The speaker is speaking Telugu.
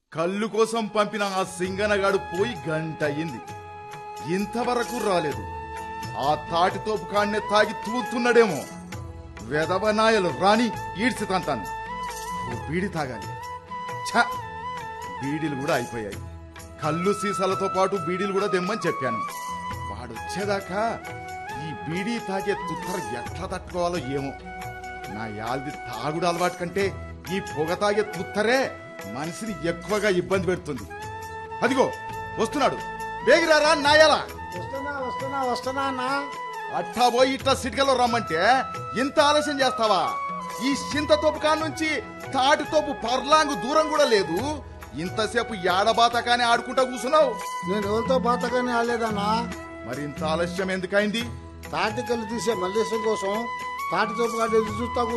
కళ్ళు కోసం పంపిన ఆ సింగనగాడు పోయి గంట అయింది ఇంతవరకు రాలేదు ఆ తాటితోపు కాణ్ణే తాగి తూతున్నాడేమో వెదవనాయలు రాని ఈడ్చి తంటాను ఓ బీడి తాగాలి ఛ బీడీలు కూడా అయిపోయాయి కళ్ళు సీసాలతో పాటు బీడీలు కూడా తెమ్మని చెప్పాను వాడు వచ్చేదాకా ఈ బీడీ తాగే తుత్తర ఎట్లా తట్టుకోవాలో ఏమో నా యాల్ది తాగుడు అలవాటు కంటే ఈ పొగ తాగే తుత్తరే మనిషిని ఎక్కువగా ఇబ్బంది పెడుతుంది అదిగో వస్తున్నాడు బేగిరారా నాయాలా వస్తున్నా వస్తున్నా వస్తున్నా అన్నా అట్టా పోయి ఇట్లా సిటికలో రమ్మంటే ఇంత ఆలస్యం చేస్తావా ఈ చింతతోపు కాడ నుంచి తాటితోపు పర్లాంగు దూరం కూడా లేదు ఇంతసేపు ఏడబాత కానీ ఆడుకుంటా కూర్చున్నావు నేను ఎవరితో బాతగానే ఆలేదన్నా మరి ఇంత ఆలస్యం ఎందుకైంది తాటికలు తీసే మల్లేశం కోసం తాటితో పాటు ఎదురు చూస్తా